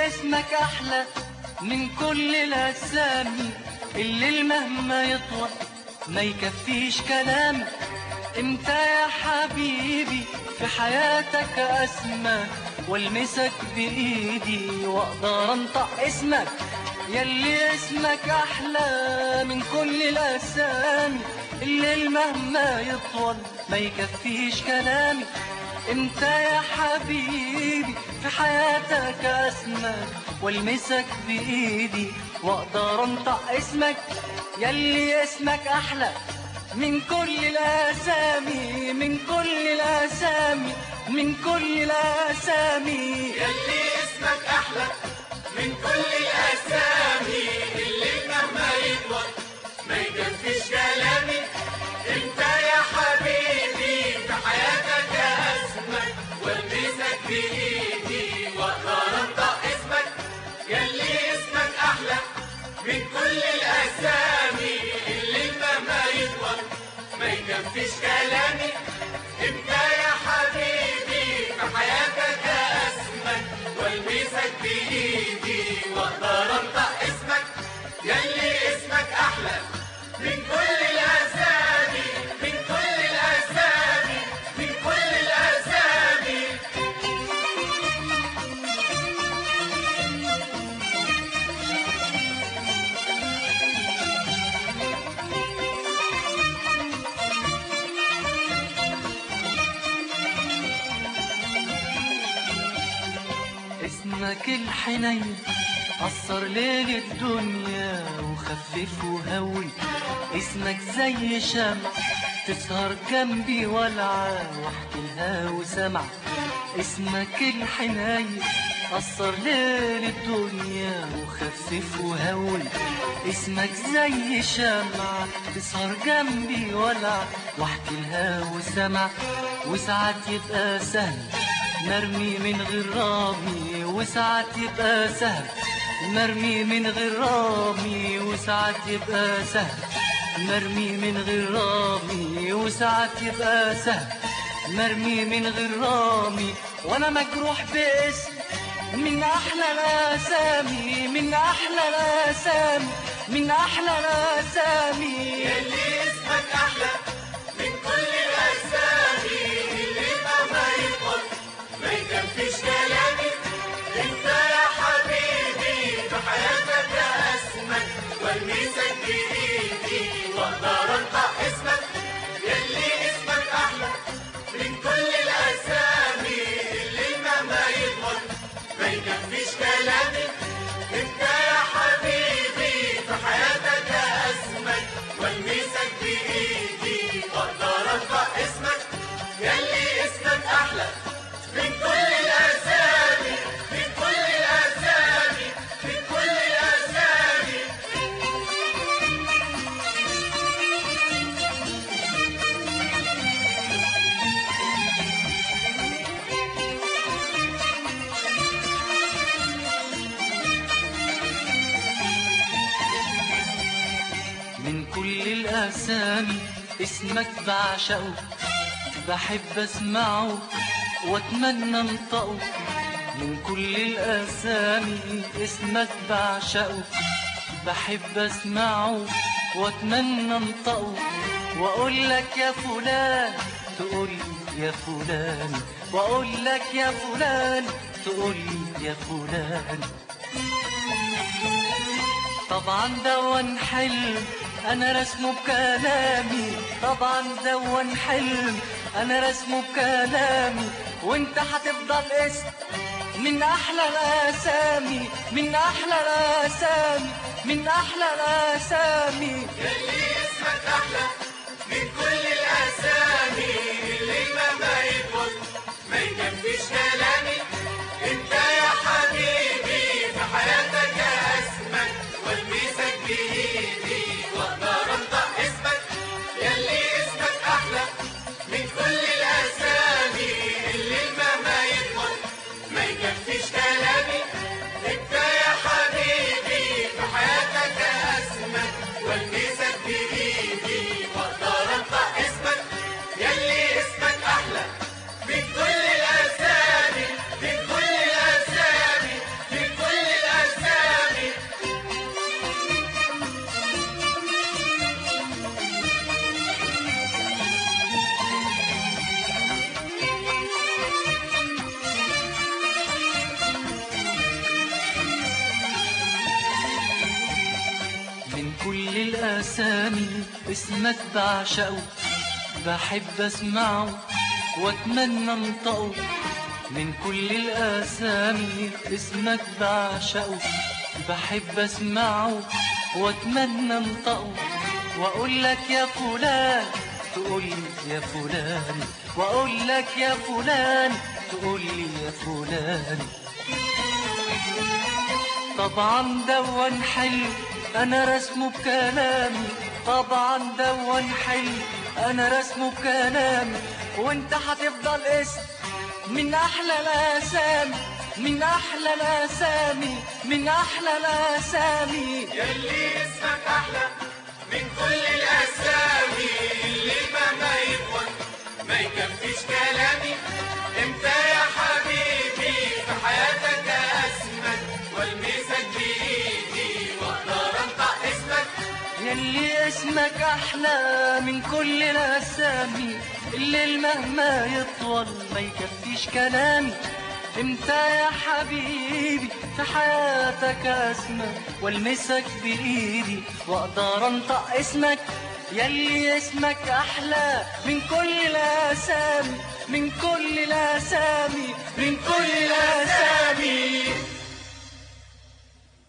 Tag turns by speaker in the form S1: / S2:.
S1: اسمك احلى من كل الاسامي الليل مهما يطول ما يكفيش كلامي انت يا حبيبي في حياتك اسمك والمسك بايدي واقدر انطق اسمك يلي اسمك احلى من كل الاسامي الليل مهما يطول ما يكفيش كلامي انت يا حبيبي في حياتك اسمك والمسك بايدي واقدر انطق اسمك يلي اسمك احلى من كل الاسامي من كل الاسامي من كل الاسامي
S2: يلي اسمك احلى من كل الاسامي اللي مهما يطول ما يكفيش كلامي انت يا حبيبي في حياتك اسمك والمسك بايدي واقدر انطق اسمك يلي اسمك احلى من كل الاسامي اللي مهما يطول ما يكفيش كلامي انت يا حبيبي في حياتك اسمك والمسك بايدي واقدر انطق اسمك يلي اسمك احلى من كل الاسامي من كل الاسامي من كل الاسامي
S1: اسمك الحنين قصر ليل الدنيا وخفف وهوي اسمك زي شمع تسهر جنبي ولعة واحكي لها وسمع اسمك الحنين قصر ليل الدنيا وخفف وهوي اسمك زي شمع تسهر جنبي ولع واحكي لها وسمع وساعات يبقى سهل مرمي من غير رامي وساعات يبقى سهل مرمي من غير رامي وساعات يبقى سهل مرمي من غير رامي وساعات يبقى سهل مرمي من غير رامي وانا مجروح باسم من احلى الاسامي من احلى الاسامي من احلى الاسامي
S2: يلي اسمك احلى من كل الاسامي اللي مهما يطول ما يكفيش كلامي انت يا حبيبي في حياتك اسمك والمسك بايدي واقدر انطق اسمك يلي اسمك احلى من كل الاسامي اللي مهما يطول ما يكفيش كلامي انت يا حبيبي في حياتك اسمك والمسك بايدي واقدر انطق اسمك يلي اسمك احلى من كل الاسامي من كل الاسامي من كل الاسامي
S1: من كل الأسامي اسمك بعشقه بحب أسمعه وأتمنى أنطقه من كل الأسامي اسمك بعشقه بحب أسمعه وأتمنى أنطقه وأقول لك يا فلان تقول لي يا فلان وأقول لك يا فلان تقول لي يا فلان طبعا دون حلم انا رسمه بكلامي طبعا دون حلم انا رسمه بكلامي وانت هتفضل اسم من احلى الاسامي من احلى الاسامي من احلى الاسامي
S2: يلي اسمك احلى من كل الاسامي اللي مهما يطول ما يكفيش كلامي انت يا حبيبي في حياتك اسمك والمسك بايدي واقدر انطق اسمك يلي اسمك احلى من كل الاسامي اللي مهما يطول ما يكفيش كلامي انت يا حبيبي في حياتك اسمك والمسك بايدي واقدر انطق اسمك يلي اسمك احلى من كل الاسامي من
S1: كل الأسامي اسمك بعشقه بحب أسمعه وأتمنى أنطقه من كل الأسامي اسمك بعشقه بحب أسمعه وأتمنى أنطقه وأقول لك يا فلان تقول لي يا فلان وأقول لك يا فلان تقول لي يا فلان طبعا دون حلو انا رسمه بكلامي طبعا دون حلو انا رسمه بكلامي وانت هتفضل اسم من احلى الاسامي من احلى الاسامي من احلى الاسامي
S2: يلي اسمك احلى من كل الاسامي اللي مهما يطول ما يكفيش كلامي انت يا حبيبي في حياتك اسمك والمسك بايدي واقدر انطق اسمك
S1: يلي اسمك احلى من كل الاسامي الليل مهما يطول ما يكفيش كلامي انت يا حبيبي في حياتك اسمك والمسك بايدي واقدر انطق اسمك يلي اسمك احلى من كل الاسامي من كل الاسامي من كل